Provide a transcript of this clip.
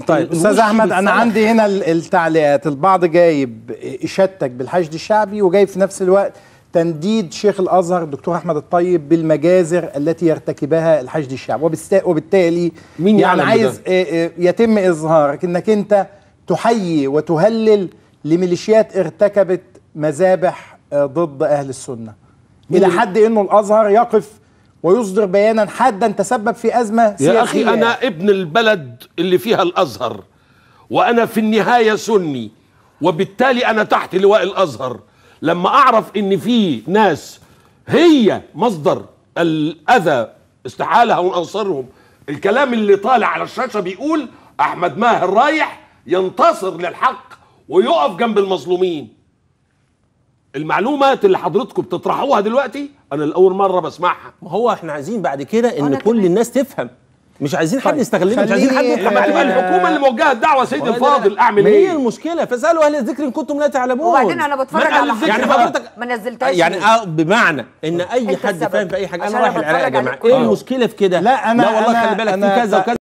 طيب الوش استاذ احمد انا بالفلح. عندي هنا ال- التعليقات البعض جايب اشادتك بالحشد الشعبي وجايب في نفس الوقت تنديد شيخ الازهر الدكتور احمد الطيب بالمجازر التي يرتكبها الحشد الشعبي وبالست- وبالتالي مين يعني يعلم عايز آه، آه، يتم اظهارك انك انت تحيي وتهلل لميليشيات ارتكبت مذابح آه، ضد اهل السنه الى حد انه الازهر يقف ويصدر بيانا حادا تسبب في ازمه سياسيه يا أخي أنا ابن البلد اللي فيها الأزهر وأنا في النهاية سني وبالتالي أنا تحت لواء الأزهر لما أعرف إن في ناس هي مصدر الأذى استحالة أو أنصرهم الكلام اللي طالع على الشاشة بيقول أحمد ماهر رايح ينتصر للحق ويقف جنب المظلومين المعلومات اللي حضرتكم بتطرحوها دلوقتي أنا لأول مرة بسمعها ما هو احنا عايزين بعد كده ان وأنا كل كمان. الناس تفهم مش عايزين حد طيب، يستغلنا مش عايزين حد خليني- يضحك لما تبقى علينا الحكومة اللي موجهة الدعوة سيد وهذا- الفاضل أعمل ما هي إيه؟ المشكله فاسالوا اهل الذكر ان كنتم لا تعلمون وبعدين انا بتفرج من على قال يعني الذكر حضرتك حضرتك ما نزلتهاش يعني ليه؟ آه بمعنى ان اي أنت حد السبب. فاهم في اي حاجه عشان انا أنا رايح العراق يا بتفرج جماعه عليك ايه كل يوم. المشكله في كده لا، أنا- لا والله أنا- خلي بالك أنا- في كذا وكذا